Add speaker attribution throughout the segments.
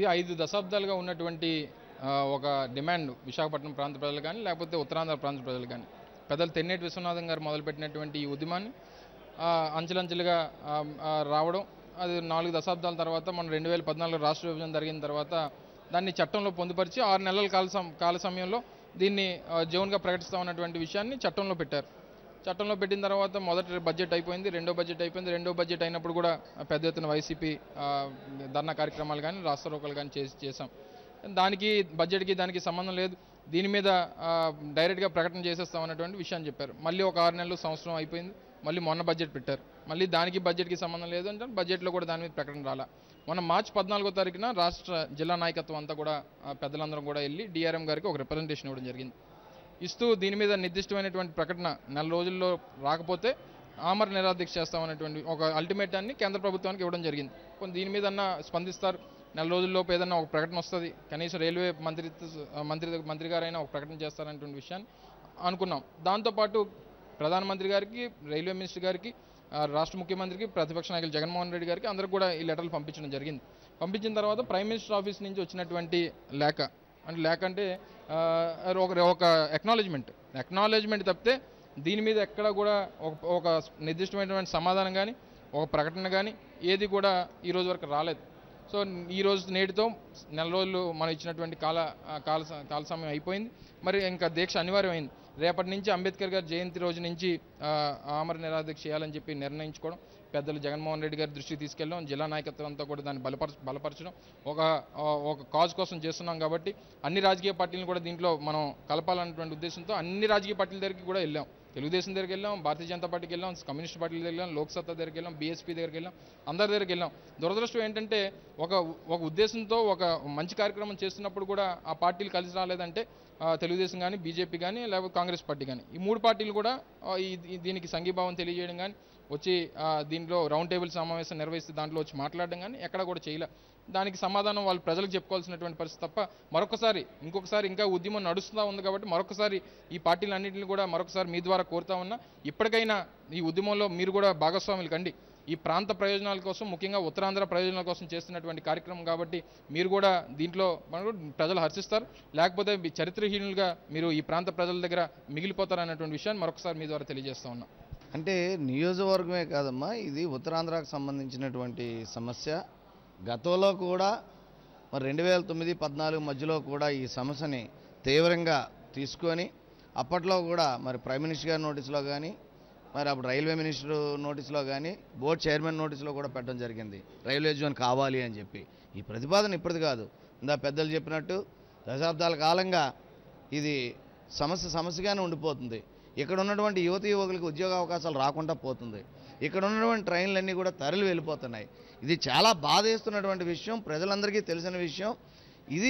Speaker 1: ఇది ఐదు దశాబ్దాలుగా ఉన్నటువంటి ఆ, ఒక డిమాండ్ విశాఖపట్నం ప్రాంత ప్రజలు కానీ లేకపోతే ఉత్తరాంధ్ర ప్రాంత ప్రజలు కానీ పెద్దలు తెన్నేటి విశ్వనాథం గారు మొదలుపెట్టినటువంటి ఈ ఉద్యమాన్ని ఆ, అంచెలంచెలుగా ఆ, ఆ, రావడం అది నాలుగు దశాబ్దాల తర్వాత మనం రెండు వేల పద్నాలుగు రాష్ట్ర విభజన జరిగిన తర్వాత దాన్ని చట్టంలో పొందుపరిచి ఆరు నెలల కాల సం కాల సమయంలో దీన్ని ఆ, జోన్గా ప్రకటిస్తామన్నటువంటి విషయాన్ని చట్టంలో పెట్టారు చట్టంలో పెట్టిన తర్వాత మొదటి బడ్జెట్ అయిపోయింది రెండో బడ్జెట్ అయిపోయింది రెండో బడ్జెట్ అయినప్పుడు కూడా పెద్ద ఎత్తున వైసీపీ ఆ, ధర్నా కార్యక్రమాలు కానీ రాష్ట్ర రోకలు కానీ చేసి చేసాం దానికి బడ్జెట్కి దానికి సంబంధం లేదు దీని మీద ఆ, డైరెక్ట్గా ప్రకటన చేసేస్తాం అన్నటువంటి విషయాన్ని చెప్పారు మళ్ళీ ఒక ఆరు నెలలు సంవత్సరం అయిపోయింది మళ్ళీ మొన్న బడ్జెట్ పెట్టారు మళ్ళీ దానికి బడ్జెట్కి సంబంధం లేదు అంటే బడ్జెట్లో కూడా దాని మీద ప్రకటన రాలా మొన్న మార్చి పద్నాలుగో తారీఖున రాష్ట్ర జిల్లా నాయకత్వం అంతా కూడా ఆ, పెద్దలందరం కూడా వెళ్ళి డిఆర్ఎం గారికి ఒక రిప్రజెంటేషన్ ఇవ్వడం జరిగింది ఇస్తూ దీని మీద నిర్దిష్టమైనటువంటి ప్రకటన నెల రోజుల్లో రాకపోతే ఆమర నిరాదీక్ష చేస్తామనేటువంటి ఒక అల్టిమేటాన్ని కేంద్ర ప్రభుత్వానికి ఇవ్వడం జరిగింది కొన్ని దీని మీద అన్న స్పందిస్తారు నెల రోజుల్లోపు ఏదన్నా ఒక ప్రకటన వస్తుంది కనీసం రైల్వే మంత్రి మంత్రి మంత్రి గారైనా ఒక ప్రకటన చేస్తారనేటువంటి విషయాన్ని అనుకున్నాం దాంతోపాటు ప్రధానమంత్రి గారికి రైల్వే మినిస్టర్ గారికి ఆ, రాష్ట్ర ముఖ్యమంత్రికి ప్రతిపక్ష నాయకులు జగన్మోహన్ రెడ్డి గారికి అందరికి కూడా ఈ లెటర్లు పంపించడం జరిగింది పంపించిన తర్వాత ప్రైమ్ మినిస్టర్ ఆఫీస్ నుంచి వచ్చినటువంటి లేఖ అంటే లేఖ అంటే ఆ, ఒక ఒక ఎక్నాలజ్మెంట్ ఎక్నాలజ్మెంట్ తప్పితే దీని మీద ఎక్కడ కూడా ఒక ఒక నిర్దిష్టమైనటువంటి సమాధానం కానీ ఒక ప్రకటన కానీ ఏది కూడా ఈ రోజు వరకు రాలేదు సో ఈ రోజు నేటితో నెల రోజులు మనం ఇచ్చినటువంటి కాల ఆ, కాల స- కాల సమయం అయిపోయింది మరి ఇంకా దీక్ష అనివార్యమైంది రేపటి నుంచి అంబేద్కర్ గారి జయంతి రోజు నుంచి ఆ, ఆమర నిరాదీక్ష చేయాలని చెప్పి నిర్ణయించుకోవడం పెద్దలు జగన్మోహన్ రెడ్డి గారి దృష్టికి తీసుకెళ్ళడం జిల్లా నాయకత్వం అంతా కూడా దాన్ని బలపరచ బలపరచడం ఒక ఆ, ఒక కాజ్ కోసం చేస్తున్నాం కాబట్టి అన్ని రాజకీయ పార్టీలను కూడా దీంట్లో మనం కలపాలన్నటువంటి ఉద్దేశంతో అన్ని రాజకీయ పార్టీల దగ్గరికి కూడా వెళ్ళాం తెలుగుదేశం దగ్గరికి వెళ్ళాం భారతీయ జనతా పార్టీకి వెళ్ళాం కమ్యూనిస్ట్ పార్టీల దగ్గరికి వెళ్ళాం లోక్సత్తా దగ్గరికి వెళ్ళాం బీఎస్పీ దగ్గరికి వెళ్ళాం అందరి దగ్గరికి వెళ్ళాం దురదృష్టం ఏంటంటే ఒక ఒక ఉద్దేశంతో ఒక మంచి కార్యక్రమం చేస్తున్నప్పుడు కూడా ఆ పార్టీలు కలిసి రాలేదంటే ఆ, తెలుగుదేశం కానీ బీజేపీ కానీ లేకపోతే కాంగ్రెస్ పార్టీ కానీ ఈ మూడు పార్టీలు కూడా ఆ, ఈ ఈ- దీనికి సంఘీభావం తెలియజేయడం కానీ వచ్చి ఆ, దీంట్లో రౌండ్ టేబుల్ సమావేశం నిర్వహిస్తే దాంట్లో వచ్చి మాట్లాడడం కానీ ఎక్కడ కూడా చేయలే దానికి సమాధానం వాళ్ళు ప్రజలకు చెప్పుకోవాల్సినటువంటి పరిస్థితి తప్ప మరొకసారి ఇంకొకసారి ఇంకా ఉద్యమం నడుస్తూ ఉంది కాబట్టి మరొకసారి ఈ పార్టీలన్నింటినీ కూడా మరొకసారి మీ ద్వారా కోరుతా ఉన్నా ఇప్పటికైనా ఈ ఉద్యమంలో మీరు కూడా భాగస్వాములు కండి ఈ ప్రాంత ప్రయోజనాల కోసం ముఖ్యంగా ఉత్తరాంధ్ర ప్రయోజనాల కోసం చేస్తున్నటువంటి కార్యక్రమం కాబట్టి మీరు కూడా దీంట్లో మనకు ప్రజలు హర్షిస్తారు లేకపోతే మీ చరిత్రహీనులుగా మీరు ఈ ప్రాంత ప్రజల దగ్గర మిగిలిపోతారు అన్నటువంటి విషయాన్ని మరొకసారి మీ ద్వారా తెలియజేస్తా ఉన్నా
Speaker 2: అంటే నియోజకవర్గమే కాదమ్మా ఇది ఉత్తరాంధ్రకు సంబంధించినటువంటి సమస్య గతంలో కూడా మరి రెండు వేల తొమ్మిది పద్నాలుగు మధ్యలో కూడా ఈ సమస్యని తీవ్రంగా తీసుకొని అప్పట్లో కూడా మరి ప్రైమ్ మినిస్టర్ గారి నోటీసులో కానీ మరి అప్పుడు రైల్వే మినిస్టర్ నోటీసులో కానీ బోర్డు చైర్మన్ నోటీసులో కూడా పెట్టడం జరిగింది రైల్వే జోన్ కావాలి అని చెప్పి ఈ ప్రతిపాదన ఇప్పటిది కాదు ఇందా పెద్దలు చెప్పినట్టు దశాబ్దాల కాలంగా ఇది సమస్య సమస్యగానే ఉండిపోతుంది ఇక్కడ ఉన్నటువంటి యువత యువకులకు ఉద్యోగ అవకాశాలు రాకుండా పోతుంది ఇక్కడ ఉన్నటువంటి ట్రైన్లన్నీ కూడా తరలి వెళ్ళిపోతున్నాయి ఇది చాలా బాధేస్తున్నటువంటి విషయం ప్రజలందరికీ తెలిసిన విషయం ఇది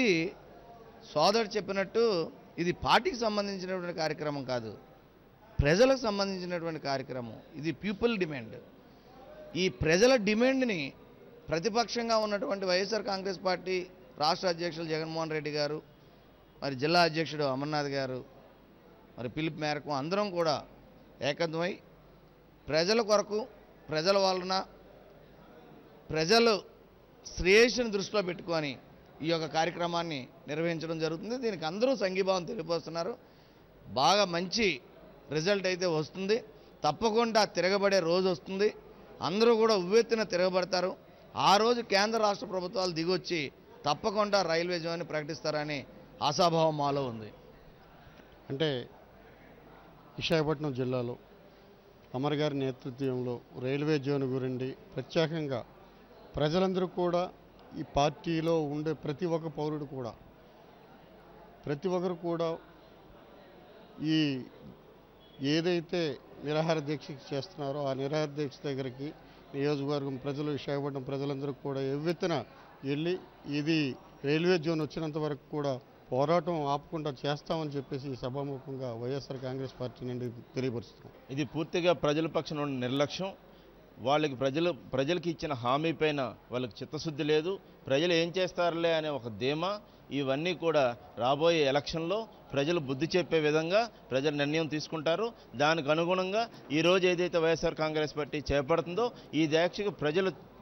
Speaker 2: సోదరుడు చెప్పినట్టు ఇది పార్టీకి సంబంధించినటువంటి కార్యక్రమం కాదు ప్రజలకు సంబంధించినటువంటి కార్యక్రమం ఇది పీపుల్ డిమాండ్ ఈ ప్రజల డిమాండ్ని ప్రతిపక్షంగా ఉన్నటువంటి వైఎస్ఆర్ కాంగ్రెస్ పార్టీ రాష్ట్ర అధ్యక్షులు జగన్మోహన్ రెడ్డి గారు మరి జిల్లా అధ్యక్షుడు అమర్నాథ్ గారు మరి పిలుపు మేరకు అందరం కూడా ఏకత్వమై ప్రజల కొరకు ప్రజల వలన ప్రజలు శ్రేయస్సుని దృష్టిలో పెట్టుకొని ఈ యొక్క కార్యక్రమాన్ని నిర్వహించడం జరుగుతుంది దీనికి అందరూ సంఘీభావం తెలియపరుస్తున్నారు బాగా మంచి రిజల్ట్ అయితే వస్తుంది తప్పకుండా తిరగబడే రోజు వస్తుంది అందరూ కూడా ఉవ్వెత్తున తిరగబడతారు ఆ రోజు కేంద్ర రాష్ట్ర ప్రభుత్వాలు దిగొచ్చి తప్పకుండా రైల్వే జోన్ని ప్రకటిస్తారని ఆశాభావం మాలో ఉంది
Speaker 3: అంటే విశాఖపట్నం జిల్లాలో అమర్ గారి నేతృత్వంలో రైల్వే జోన్ గురించి ప్రత్యేకంగా ప్రజలందరూ కూడా ఈ పార్టీలో ఉండే ప్రతి ఒక్క పౌరుడు కూడా ప్రతి ఒక్కరు కూడా ఈ ఏదైతే నిరాహార దీక్ష చేస్తున్నారో ఆ నిరాహార దీక్ష దగ్గరికి నియోజకవర్గం ప్రజలు విశాఖపట్నం ప్రజలందరూ కూడా ఎవ్వెత్తున వెళ్ళి ఇది రైల్వే జోన్ వచ్చినంత వరకు కూడా పోరాటం ఆపకుండా చేస్తామని చెప్పేసి ఈ సభాముఖంగా వైఎస్ఆర్ కాంగ్రెస్ పార్టీ నుండి తెలియపరుస్తున్నాం
Speaker 4: ఇది పూర్తిగా ప్రజల పక్షాన ఉన్న నిర్లక్ష్యం వాళ్ళకి ప్రజలు ప్రజలకి ఇచ్చిన హామీ పైన వాళ్ళకి చిత్తశుద్ధి లేదు ప్రజలు ఏం చేస్తారులే అనే ఒక ధీమా ఇవన్నీ కూడా రాబోయే ఎలక్షన్లో ప్రజలు బుద్ధి చెప్పే విధంగా ప్రజలు నిర్ణయం తీసుకుంటారు దానికి అనుగుణంగా ఈరోజు ఏదైతే వైఎస్ఆర్ కాంగ్రెస్ పార్టీ చేపడుతుందో ఈ దీక్షకు ప్రజలు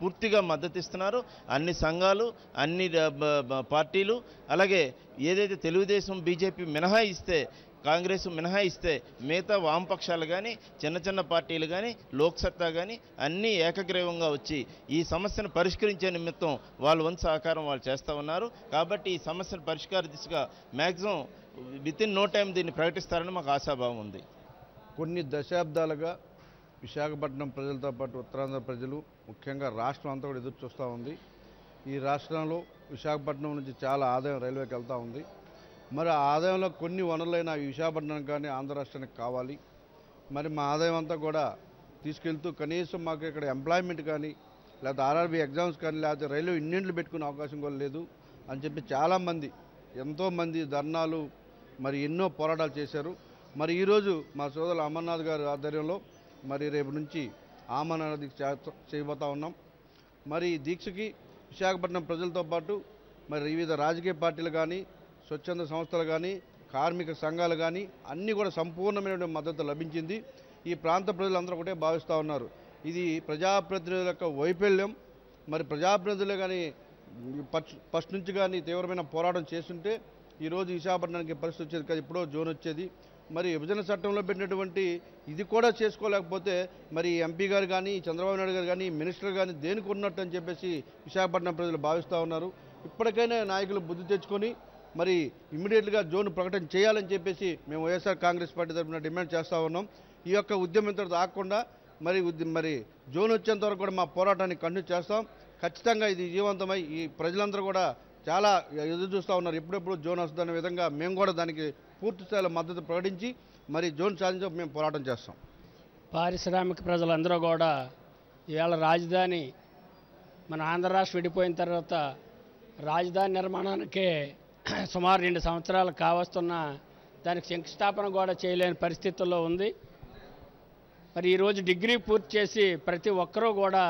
Speaker 4: పూర్తిగా మద్దతిస్తున్నారు అన్ని సంఘాలు అన్ని డ- బ- బ- పార్టీలు అలాగే ఏదైతే తెలుగుదేశం బీజేపీ మినహాయిస్తే కాంగ్రెస్ మినహాయిస్తే మిగతా వామపక్షాలు కానీ చిన్న చిన్న పార్టీలు కానీ లోక్సత్తా కానీ అన్నీ ఏకగ్రీవంగా వచ్చి ఈ సమస్యను పరిష్కరించే నిమిత్తం వాళ్ళ వంతు సహకారం వాళ్ళు చేస్తూ ఉన్నారు కాబట్టి ఈ సమస్యను పరిష్కార దిశగా maximum within no time దీన్ని ప్రకటిస్తారని మాకు ఆశాభావం ఉంది
Speaker 5: కొన్ని దశాబ్దాలుగా విశాఖపట్నం ప్రజలతో పాటు ఉత్తరాంధ్ర ప్రజలు ముఖ్యంగా రాష్ట్రం అంతా కూడా ఎదురు చూస్తూ ఉంది ఈ రాష్ట్రంలో విశాఖపట్నం నుంచి చాలా ఆదాయం రైల్వేకి వెళ్తూ ఉంది మరి ఆ ఆదాయంలో కొన్ని వనరులైన ఈ విశాఖపట్నం కానీ ఆంధ్ర రాష్ట్రానికి కావాలి మరి మా ఆదాయం అంతా కూడా తీసుకెళ్తూ కనీసం మాకు ఇక్కడ ఎంప్లాయ్మెంట్ కానీ లేకపోతే ఆర్ఆర్బీ ఎగ్జామ్స్ కానీ లేకపోతే రైల్వే ఇండియన్లు పెట్టుకునే అవకాశం కూడా లేదు అని చెప్పి చాలామంది ఎంతోమంది ధర్నాలు మరి ఎన్నో పోరాటాలు చేశారు మరి ఈరోజు మా సోదరులు అమర్నాథ్ గారి ఆధ్వర్యంలో మరి రేపు నుంచి ఆమరణ దీక్ష చేస్త- చేయబోతా ఉన్నాం మరి ఈ దీక్షకి విశాఖపట్నం ప్రజలతో పాటు మరి వివిధ రాజకీయ పార్టీలు కానీ స్వచ్ఛంద సంస్థలు కానీ కార్మిక సంఘాలు కానీ అన్నీ కూడా సంపూర్ణమైన మద్దతు లభించింది ఈ ప్రాంత ప్రజలందరూ ఒకటే భావిస్తూ ఉన్నారు ఇది ప్రజాప్రతినిధుల యొక్క వైఫల్యం మరి ప్రజాప్రతినిధులు కానీ ఫస్ట్ ఫస్ట్ నుంచి కానీ తీవ్రమైన పోరాటం చేస్తుంటే ఈరోజు విశాఖపట్నానికి పరిస్థితి వచ్చేది కాదు ఎప్పుడో జోన్ వచ్చేది మరి విభజన చట్టంలో పెట్టినటువంటి ఇది కూడా చేసుకోలేకపోతే మరి ఎంపీ గారు కానీ చంద్రబాబు నాయుడు గారు కానీ మినిస్టర్ కానీ దేనికి ఉన్నట్టు అని చెప్పేసి విశాఖపట్నం ప్రజలు భావిస్తూ ఉన్నారు ఇప్పటికైనా నాయకులు బుద్ధి తెచ్చుకొని మరి ఇమ్మీడియట్గా జోన్ ప్రకటన చేయాలని చెప్పేసి మేము వైఎస్ఆర్ కాంగ్రెస్ పార్టీ తరఫున డిమాండ్ చేస్తూ ఉన్నాం ఈ యొక్క ఉద్యమం ఇంతటితో ఆగకుండా మరి ఉద్య- మరి జోన్ వచ్చేంత వరకు కూడా మా పోరాటాన్ని కంటిన్యూ చేస్తాం ఖచ్చితంగా ఇది జీవంతమై ఈ ప్రజలందరూ కూడా చాలా ఎదురు చూస్తూ ఉన్నారు ఎప్పుడెప్పుడు జోన్ వస్తుందనే విధంగా మేము కూడా దానికి పూర్తి స్థాయిలో మద్దతు ప్రకటించి మరి జోన్ సాధించే మేము పోరాటం చేస్తాం
Speaker 6: పారిశ్రామిక ప్రజలందరూ కూడా ఇవాళ రాజధాని మన ఆంధ్ర రాష్ట్రం విడిపోయిన తర్వాత రాజధాని నిర్మాణానికి సుమారు రెండు సంవత్సరాలు కావస్తున్న దానికి శంకుస్థాపన కూడా చేయలేని పరిస్థితుల్లో ఉంది మరి ఈరోజు డిగ్రీ పూర్తి చేసి ప్రతి ఒక్కరూ కూడా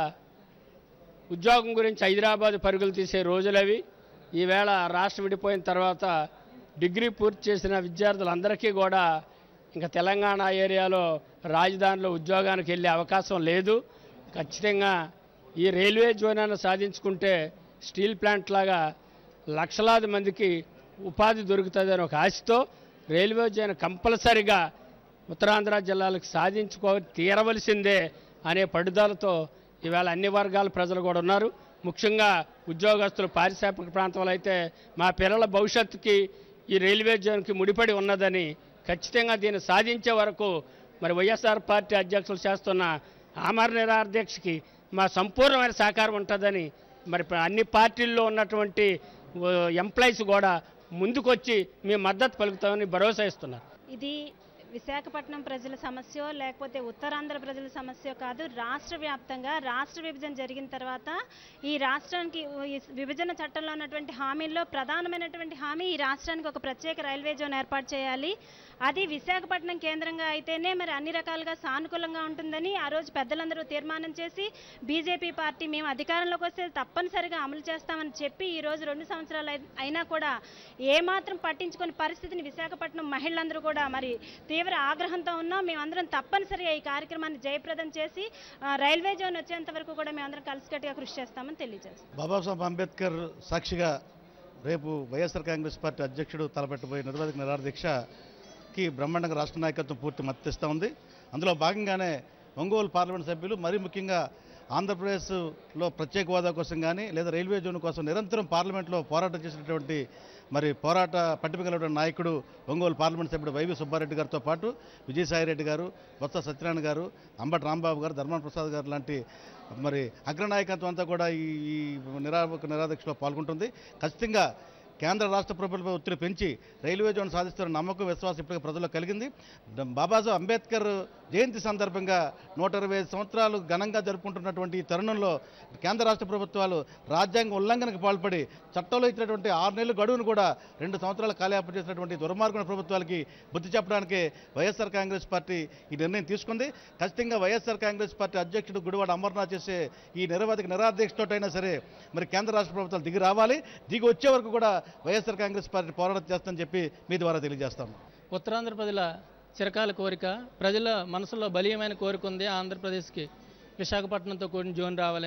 Speaker 6: ఉద్యోగం గురించి హైదరాబాద్ పరుగులు తీసే రోజులవి ఈవేళ రాష్ట్రం విడిపోయిన తర్వాత డిగ్రీ పూర్తి చేసిన విద్యార్థులందరికీ కూడా ఇంకా తెలంగాణ ఏరియాలో రాజధానిలో ఉద్యోగానికి వెళ్ళే అవకాశం లేదు ఖచ్చితంగా ఈ రైల్వే జోనాన్ని సాధించుకుంటే స్టీల్ ప్లాంట్ లాగా లక్షలాది మందికి ఉపాధి దొరుకుతుందని ఒక ఆశతో రైల్వే జోన్ కంపల్సరిగా ఉత్తరాంధ్ర జిల్లాలకు సాధించుకో తీరవలసిందే అనే పట్టుదలతో ఇవాళ అన్ని వర్గాల ప్రజలు కూడా ఉన్నారు ముఖ్యంగా ఉద్యోగస్తులు పారిశ్రామిక ప్రాంతంలో అయితే మా పిల్లల భవిష్యత్తుకి ఈ రైల్వే జోన్కి ముడిపడి ఉన్నదని ఖచ్చితంగా దీన్ని సాధించే వరకు మరి వైఎస్ఆర్ పార్టీ అధ్యక్షులు చేస్తున్న ఆమర నిరాధ్యక్షకి మా సంపూర్ణమైన సహకారం ఉంటుందని మరి ప్ర- అన్ని పార్టీల్లో ఉన్నటువంటి ఎంప్లాయీస్ కూడా ముందుకొచ్చి మీ మద్దతు పలుకుతామని భరోసా ఇస్తున్నారు
Speaker 7: ఇది విశాఖపట్నం ప్రజల సమస్య లేకపోతే ఉత్తరాంధ్ర ప్రజల సమస్య కాదు రాష్ట్ర వ్యాప్తంగా రాష్ట్ర విభజన జరిగిన తర్వాత ఈ రాష్ట్రానికి ఈ విభజన చట్టంలో ఉన్నటువంటి హామీల్లో ప్రధానమైనటువంటి హామీ ఈ రాష్ట్రానికి ఒక ప్రత్యేక రైల్వే జోన్ ఏర్పాటు చేయాలి అది విశాఖపట్నం కేంద్రంగా అయితేనే మరి అన్ని రకాలుగా సానుకూలంగా ఉంటుందని ఆ రోజు పెద్దలందరూ తీర్మానం చేసి బీజేపీ పార్టీ మేము అధికారంలోకి వస్తే తప్పనిసరిగా అమలు చేస్తామని చెప్పి ఈ రోజు రెండు సంవత్సరాలు అయి- అయినా కూడా ఏమాత్రం పట్టించుకొని పరిస్థితిని విశాఖపట్నం మహిళలందరూ కూడా మరి తీవ్ర ఆగ్రహంతో ఉన్నాం మేమందరం తప్పనిసరిగా ఈ కార్యక్రమాన్ని జయప్రదం చేసి ఆ, రైల్వే జోన్ వచ్చేంత వరకు కూడా మేమందరం కలిసికట్టుగా కృషి చేస్తామని తెలియజేస్తాం
Speaker 8: బాబాసాహెబ్ అంబేద్కర్ సాక్షిగా రేపు వైఎస్ఆర్ కాంగ్రెస్ పార్టీ అధ్యక్షుడు తలపెట్టబోయే నిర్వాధిక నిరాహార దీక్షకి బ్రహ్మాండంగా రాష్ట్ర నాయకత్వం పూర్తి మద్దతిస్తూ ఉంది అందులో భాగంగానే ఒంగోలు పార్లమెంట్ సభ్యులు మరీ ముఖ్యంగా ఆంధ్రప్రదేశ్లో ప్రత్యేక హోదా కోసం కానీ లేదా రైల్వే జోన్ కోసం నిరంతరం పార్లమెంట్లో పోరాటం చేసినటువంటి మరి పోరాట పట్టిమ కలిగిన నాయకుడు ఒంగోలు పార్లమెంట్ సభ్యుడు వైవి సుబ్బారెడ్డి గారితో పాటు విజయసాయిరెడ్డి గారు బొత్స సత్యనారాయణ గారు అంబటి రాంబాబు గారు ధర్మాన ప్రసాద్ గారు లాంటి మరి అగ్రనాయకత్వం అంతా కూడా ఈ ఈ నిరాపక నిరాదీక్షలో పాల్గొంటుంది ఖచ్చితంగా కేంద్ర రాష్ట్ర ప్రభుత్వంపై ఒత్తిడి పెంచి రైల్వే జోన్ సాధిస్తున్న నమ్మకం విశ్వాసం ఇప్పటికే ప్రజల్లో కలిగింది డ- బాబాసాహెబ్ అంబేద్కర్ జయంతి సందర్భంగా నూట ఇరవై ఐదు సంవత్సరాలు ఘనంగా జరుపుకుంటున్నటువంటి ఈ తరుణంలో కేంద్ర రాష్ట్ర ప్రభుత్వాలు రాజ్యాంగ ఉల్లంఘనకు పాల్పడి చట్టంలో ఇచ్చినటువంటి ఆరు నెలల గడువును కూడా రెండు సంవత్సరాల కాలయాపన చేసినటువంటి దుర్మార్గుల ప్రభుత్వాలకి బుద్ధి చెప్పడానికి వైఎస్ఆర్ కాంగ్రెస్ పార్టీ ఈ నిర్ణయం తీసుకుంది ఖచ్చితంగా వైఎస్ఆర్ కాంగ్రెస్ పార్టీ అధ్యక్షుడు గుడివాడ అమర్నాథ్ చేసే ఈ నిరవధిక నిరాధ్యక్షతోటైనా సరే మరి కేంద్ర రాష్ట్ర ప్రభుత్వాలు దిగి రావాలి దిగి వచ్చే వరకు కూడా వైఎస్ఆర్ కాంగ్రెస్ పార్టీ పోరాటం చేస్తామని చెప్పి మీ ద్వారా తెలియజేస్తాం
Speaker 9: ఉత్తరాంధ్ర ప్రజల చిరకాల కోరిక ప్రజల మనసులో బలీయమైన కోరిక ఉంది ఆంధ్రప్రదేశ్కి విశాఖపట్నంతో కూడిన జోన్ రావాలని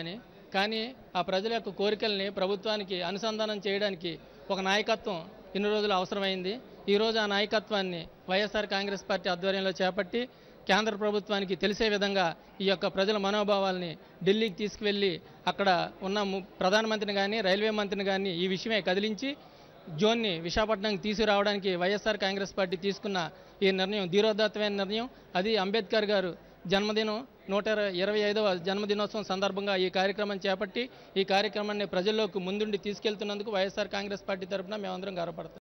Speaker 9: కానీ ఆ ప్రజల యొక్క కోరికల్ని ప్రభుత్వానికి అనుసంధానం చేయడానికి ఒక నాయకత్వం ఇన్ని రోజులు అవసరమైంది ఈరోజు ఆ నాయకత్వాన్ని వైఎస్ఆర్ కాంగ్రెస్ పార్టీ ఆధ్వర్యంలో చేపట్టి కేంద్ర ప్రభుత్వానికి తెలిసే విధంగా ఈ యొక్క ప్రజల మనోభావాల్ని ఢిల్లీకి తీసుకువెళ్ళి అక్కడ ఉన్న ము- ప్రధానమంత్రిని కానీ రైల్వే మంత్రిని కానీ ఈ విషయమే కదిలించి జోన్ని విశాఖపట్నంకి తీసుకురావడానికి వైఎస్ఆర్ కాంగ్రెస్ పార్టీ తీసుకున్న ఈ నిర్ణయం ధీరోదాత్తమైన నిర్ణయం అది అంబేద్కర్ గారు జన్మదినం నూట ఇరవై- ఇరవై ఐదవ జన్మదినోత్సవం సందర్భంగా ఈ కార్యక్రమం చేపట్టి ఈ కార్యక్రమాన్ని ప్రజల్లోకి ముందుండి తీసుకెళ్తున్నందుకు వైఎస్ఆర్ కాంగ్రెస్ పార్టీ తరఫున మేమందరం గర్వపడతాం